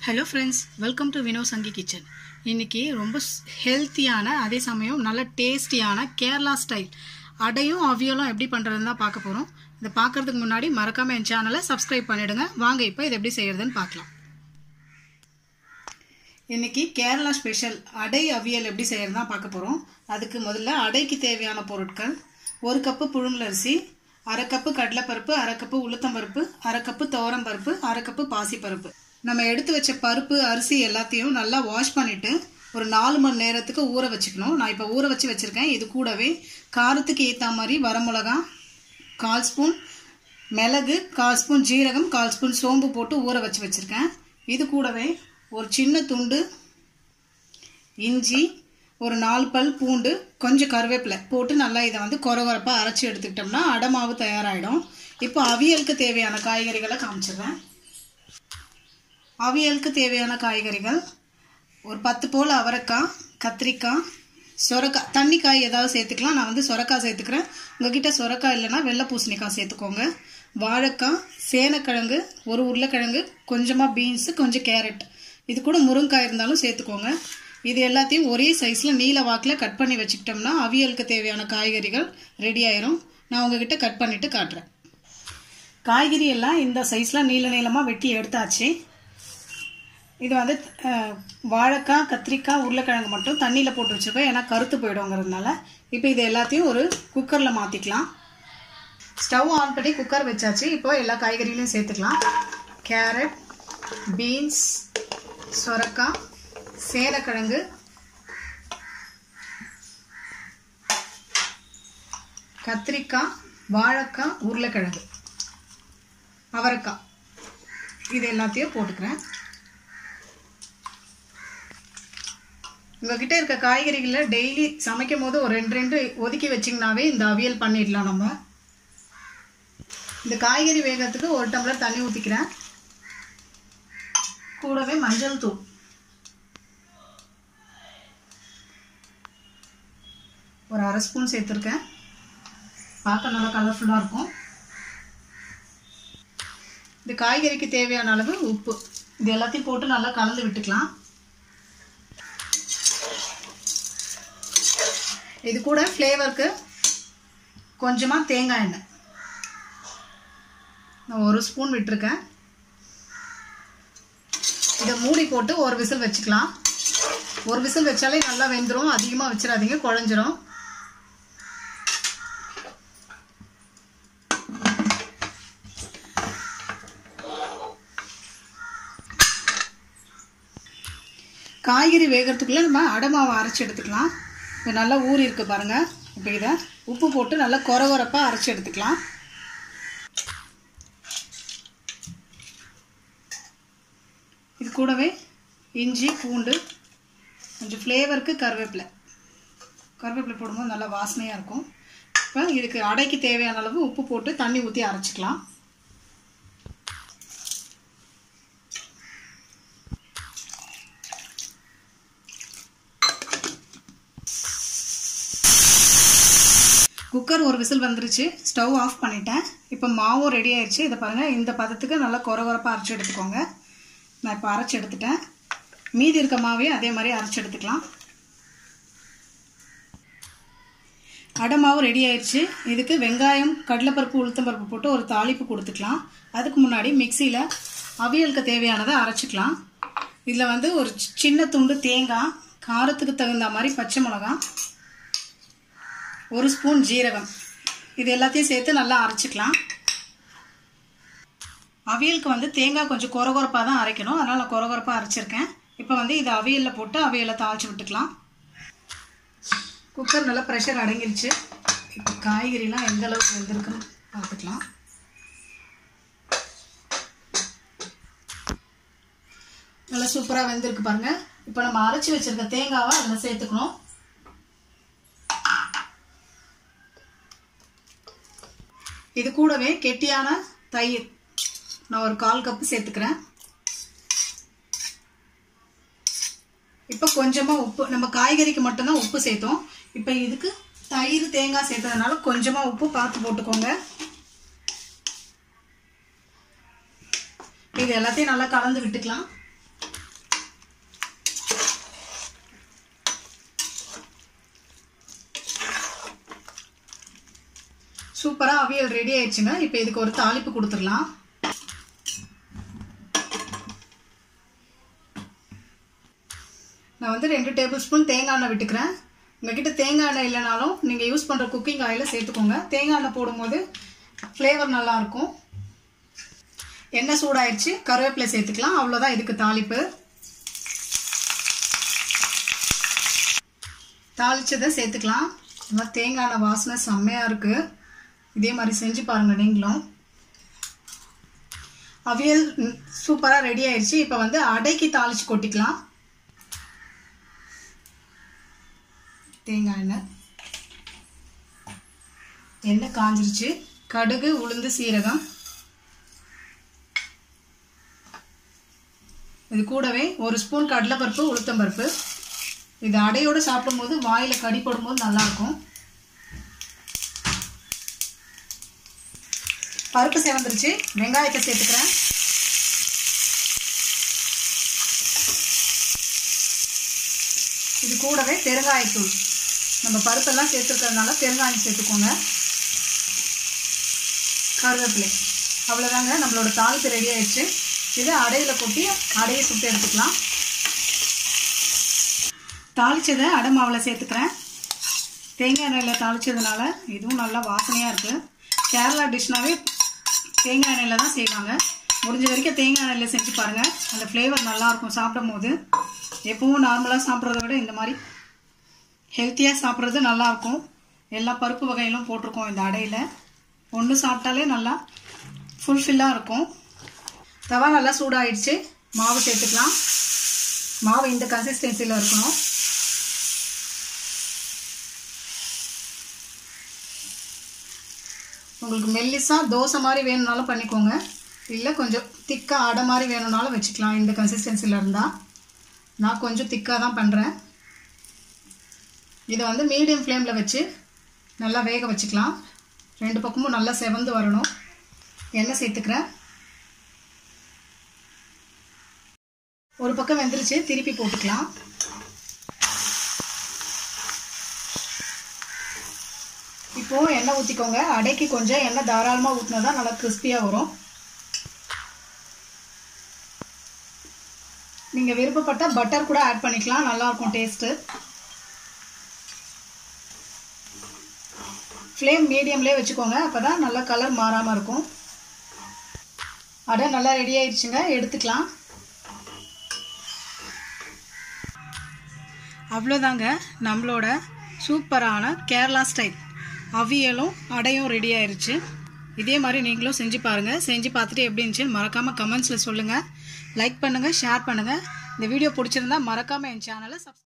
hello friends welcome to Vino Sangi kitchen இன்னைக்கு ரொம்ப ஹெல்த்தியான அதே சமயம் நல்ல டேஸ்டியான கேரளா ஸ்டைல் அடையும் அவியலும் எப்படி பண்ணுறதுன்னு தான் பார்க்க போகிறோம் இதை பார்க்கறதுக்கு முன்னாடி மறக்காமல் என் சேனலை சப்ஸ்கிரைப் பண்ணிடுங்க வாங்க இப்போ இதை எப்படி செய்யறதுன்னு பார்க்கலாம் இன்னைக்கு கேரளா ஸ்பெஷல் அடை அவியல் எப்படி செய்யறது தான் பார்க்க போகிறோம் அதுக்கு முதல்ல அடைக்கு தேவையான பொருட்கள் ஒரு கப்பு புழுங்கலரிசி அரை கப்பு கடலைப்பருப்பு அரை கப்பு உளுத்தம்பருப்பு அரை கப்பு துவரம்பருப்பு அரை கப்பு பாசிப்பருப்பு நம்ம எடுத்து வச்ச பருப்பு அரிசி எல்லாத்தையும் நல்லா வாஷ் பண்ணிட்டு ஒரு நாலு மணி நேரத்துக்கு ஊற வச்சுக்கணும் நான் இப்போ ஊற வச்சு வச்சுருக்கேன் இது கூடவே காரத்துக்கு ஏற்ற மாதிரி வரமிளகா கால் ஸ்பூன் மிளகு கால் ஸ்பூன் ஜீரகம் கால் ஸ்பூன் சோம்பு போட்டு ஊற வச்சு வச்சுருக்கேன் இது கூடவே ஒரு சின்ன துண்டு இஞ்சி ஒரு நாலு பல் பூண்டு கொஞ்சம் கருவேப்பிலை போட்டு நல்லா இதை வந்து கொரகொரப்பாக அரைச்சி எடுத்துக்கிட்டோம்னா அடமாவு தயாராகிடும் இப்போ அவியலுக்கு தேவையான காய்கறிகளை காமிச்சிடுறேன் அவியலுக்கு தேவையான காய்கறிகள் ஒரு பத்து போல் அவரைக்காய் கத்திரிக்காய் சொரக்காய் தண்ணி காய் ஏதாவது சேர்த்துக்கலாம் நான் வந்து சொரக்காய் சேர்த்துக்கிறேன் உங்ககிட்ட சொரக்காய் இல்லைன்னா வெள்ளை பூசணிக்காய் சேர்த்துக்கோங்க வாழைக்காய் சேனக்கிழங்கு ஒரு உருளைக்கிழங்கு கொஞ்சமாக பீன்ஸு கொஞ்சம் கேரட் இது கூட முருங்காய் இருந்தாலும் சேர்த்துக்கோங்க இது எல்லாத்தையும் ஒரே சைஸில் நீல வாக்கில் கட் பண்ணி வச்சுக்கிட்டோம்னா அவியலுக்கு தேவையான காய்கறிகள் ரெடி ஆயிரும் நான் உங்ககிட்ட கட் பண்ணிவிட்டு காட்டுறேன் காய்கறி எல்லாம் இந்த சைஸில் நீல நீளமாக வெட்டி எடுத்தாச்சு இது வந்து வாழைக்காய் கத்திரிக்காய் உருளைக்கிழங்கு மட்டும் தண்ணியில் போட்டு வச்சுருக்கோம் ஏன்னா கருத்து போயிடுங்கிறதுனால இப்போ இது எல்லாத்தையும் ஒரு குக்கரில் மாற்றிக்கலாம் ஸ்டவ் ஆன் பண்ணி குக்கர் வச்சாச்சு இப்போ எல்லா காய்கறிகளையும் சேர்த்துக்கலாம் கேரட் பீன்ஸ் சொரக்காய் சேலக்கிழங்கு கத்திரிக்காய் வாழைக்காய் உருளைக்கிழங்கு அவரைக்காய் இது எல்லாத்தையும் போட்டுக்கிறேன் உங்ககிட்ட இருக்க காய்கறிகளில் டெய்லி சமைக்கும் போது ஒரு ரெண்டு ரெண்டு ஒதுக்கி வச்சிங்கனாவே இந்த அவியல் பண்ணிடலாம் நம்ம இந்த காய்கறி வேகத்துக்கு ஒரு டம்ளர் தண்ணி ஊற்றிக்கிறேன் கூடவே மஞ்சள் தூள் ஒரு அரை ஸ்பூன் சேர்த்துருக்கேன் பார்க்க நல்லா கலர்ஃபுல்லாக இருக்கும் இந்த காய்கறிக்கு தேவையான அளவு உப்பு இது எல்லாத்தையும் போட்டு நல்லா கலந்து விட்டுக்கலாம் இது கூட ஃப்ளேவருக்கு கொஞ்சமாக தேங்காய் எண்ணெய் நான் ஒரு ஸ்பூன் விட்டுருக்கேன் இதை மூடி போட்டு ஒரு விசில் வச்சுக்கலாம் ஒரு விசில் வச்சாலே நல்லா வெந்துடும் அதிகமாக வச்சிடாதீங்க குழஞ்சிரும் காய்கறி வேகிறதுக்குள்ளே நம்ம அடமாவை அரைச்சி எடுத்துக்கலாம் இப்போ நல்லா ஊறி இருக்கு பாருங்கள் இப்போ இதை உப்பு போட்டு நல்லா கொரகொரப்பாக அரைச்சி எடுத்துக்கலாம் இது கூடவே இஞ்சி பூண்டு கொஞ்சம் ஃப்ளேவருக்கு கருவேப்பிலை கருவேப்பிலை போடும்போது நல்லா வாசனையாக இருக்கும் இப்போ இதுக்கு அடைக்கு தேவையான அளவு உப்பு போட்டு தண்ணி ஊற்றி அரைச்சிக்கலாம் குக்கர் ஒரு விசில் வந்துருச்சு ஸ்டவ் ஆஃப் பண்ணிட்டேன் இப்போ மாவும் ரெடி ஆயிடுச்சு இதை பாருங்கள் இந்த பதத்துக்கு நல்லா குறகுறப்பாக அரைச்சி எடுத்துக்கோங்க நான் இப்போ அரைச்சி எடுத்துட்டேன் மீதி இருக்க மாவையும் அதே மாதிரி அரைச்சி எடுத்துக்கலாம் அடை மாவு ரெடி ஆயிடுச்சு இதுக்கு வெங்காயம் கடலைப்பருப்பு உளுத்தம்பருப்பு போட்டு ஒரு தாளிப்பு கொடுத்துக்கலாம் அதுக்கு முன்னாடி மிக்சியில் அவியலுக்கு தேவையானதை அரைச்சிக்கலாம் இதில் வந்து ஒரு சின்ன துண்டு தேங்காய் காரத்துக்கு தகுந்த மாதிரி பச்சை மிளகாய் ஒரு ஸ்பூன் ஜீரகம் இது எல்லாத்தையும் சேர்த்து நல்லா அரைச்சிக்கலாம் அவியலுக்கு வந்து தேங்காய் கொஞ்சம் கொரகொரப்பாக தான் அரைக்கணும் அதனால் நான் கொரகொரப்பாக அரைச்சிருக்கேன் இப்போ வந்து இதை அவியலில் போட்டு அவியலை தாளித்து விட்டுக்கலாம் குக்கர் நல்லா ப்ரெஷர் அடங்கிருச்சு இப்போ காய்கறிலாம் எந்த அளவுக்கு வெந்திருக்குன்னு பார்த்துக்கலாம் நல்லா சூப்பராக வெந்திருக்கு பாருங்கள் இப்போ நம்ம அரைச்சி வச்சுருக்க தேங்காவை அதில் சேர்த்துக்கணும் இது கூடவே கெட்டியான தயிர் நான் ஒரு கால் கப்பு சேர்த்துக்கிறேன் இப்போ கொஞ்சமாக உப்பு நம்ம காய்கறிக்கு மட்டும்தான் உப்பு சேர்த்தோம் இப்போ இதுக்கு தயிர் தேங்காய் சேர்த்ததுனால கொஞ்சமாக உப்பு பார்த்து போட்டுக்கோங்க இது எல்லாத்தையும் நல்லா கலந்து விட்டுக்கலாம் சூப்பராக அவியல் ரெடி ஆயிடுச்சுங்க இப்போ இதுக்கு ஒரு தாளிப்பு கொடுத்துடலாம் நான் வந்து ரெண்டு டேபிள் ஸ்பூன் தேங்காய் எண்ணெய் விட்டுக்கிறேன் உங்ககிட்ட தேங்காய் எண்ணெய் இல்லைனாலும் நீங்கள் யூஸ் பண்ணுற குக்கிங் ஆயிலை சேர்த்துக்கோங்க தேங்காய் எண்ணெய் போடும்போது ஃப்ளேவர் நல்லாயிருக்கும் எண்ணெய் சூடாயிடுச்சு கருவேப்பிலை சேர்த்துக்கலாம் அவ்வளோதான் இதுக்கு தாளிப்பு தாளிச்சதை சேர்த்துக்கலாம் இந்த மாதிரி தேங்காய் எண்ணெய் வாசனை செம்மையாக இருக்குது இதே மாதிரி செஞ்சு பாருங்கள் நீங்களும் அவியல் சூப்பராக ரெடி ஆயிடுச்சு இப்போ வந்து அடைக்கு தாளிச்சு கொட்டிக்கலாம் தேங்காய் எண்ணெய் எண்ணெய் காஞ்சிருச்சு கடுகு உளுந்து சீரகம் இது கூடவே ஒரு ஸ்பூன் கடலைப்பருப்பு உளுத்தம்பருப்பு இது அடையோடு சாப்பிடும்போது வாயில் கடி போடும்போது நல்லாயிருக்கும் பருப்பு செவந்துருச்சு வெங்காயத்தை சேர்த்துக்கிறேன் இது கூடவே பெருங்காயத்தூள் நம்ம பருப்பெல்லாம் சேர்த்துருக்கிறதுனால பெருங்காயம் சேர்த்துக்கோங்க கருவேப்பிலை அவ்வளோதாங்க நம்மளோட தாளிப்பு ரெடி ஆயிடுச்சு இது அடையில் கொட்டி அடையை சுட்டு எடுத்துக்கலாம் தாளித்ததை அடை மாவில் சேர்த்துக்கிறேன் தேங்காய் எண்ணெயில் தாளித்ததுனால இதுவும் நல்லா வாசனையாக இருக்குது கேரளா டிஷ்னாவே தேங்காய் எண்ணெயில் தான் செய்வாங்க முடிஞ்ச வரைக்கும் தேங்காய் எண்ணெயில் செஞ்சு பாருங்கள் அந்த ஃப்ளேவர் நல்லாயிருக்கும் சாப்பிடும் போது எப்பவும் நார்மலாக சாப்பிட்றத விட இந்த மாதிரி ஹெல்த்தியாக சாப்பிட்றது நல்லாயிருக்கும் எல்லா பருப்பு வகையிலும் போட்டிருக்கோம் இந்த அடையில் ஒன்று சாப்பிட்டாலே நல்லா ஃபுல்ஃபில்லாக இருக்கும் தவா நல்லா சூடாயிடுச்சு மாவு சேர்த்துக்கலாம் மாவு இந்த கன்சிஸ்டன்சியில் இருக்கணும் உங்களுக்கு மெல்லிஸாக தோசை மாதிரி வேணும்னாலும் பண்ணிக்கோங்க இல்லை கொஞ்சம் திக்காக அடை மாதிரி வேணும்னாலும் வச்சுக்கலாம் இந்த கன்சிஸ்டன்சியில் இருந்தால் நான் கொஞ்சம் திக்காக தான் பண்ணுறேன் இதை வந்து மீடியம் ஃப்ளேமில் வச்சு நல்லா வேக வச்சுக்கலாம் ரெண்டு பக்கமும் நல்லா செவந்து வரணும் எண்ணெய் சேர்த்துக்கிறேன் ஒரு பக்கம் வெந்துருச்சு திருப்பி போட்டுக்கலாம் இப்போது எண்ணெய் ஊற்றிக்கோங்க அடைக்கு கொஞ்சம் எண்ணெய் தாராளமாக ஊற்றினா தான் நல்லா கிறிஸ்பியாக வரும் நீங்கள் விருப்பப்பட்டால் பட்டர் கூட ஆட் பண்ணிக்கலாம் நல்லாயிருக்கும் டேஸ்ட்டு ஃப்ளேம் மீடியம்லேயே வச்சுக்கோங்க அப்போ தான் நல்லா கலர் மாறாமல் இருக்கும் அடை நல்லா ரெடி ஆயிடுச்சுங்க எடுத்துக்கலாம் அவ்வளோதாங்க நம்மளோட சூப்பரான கேரளா ஸ்டைல் அவியலும் அடையும் ரெடி ஆயிருச்சு இதே மாதிரி நீங்களும் செஞ்சு பாருங்கள் செஞ்சு பார்த்துட்டு எப்படி இருந்துச்சுன்னு மறக்காமல் கமெண்ட்ஸில் சொல்லுங்கள் லைக் பண்ணுங்கள் ஷேர் பண்ணுங்கள் இந்த வீடியோ பிடிச்சிருந்தா மறக்காமல் என் சேனலை சப்ஸ்கிரைப்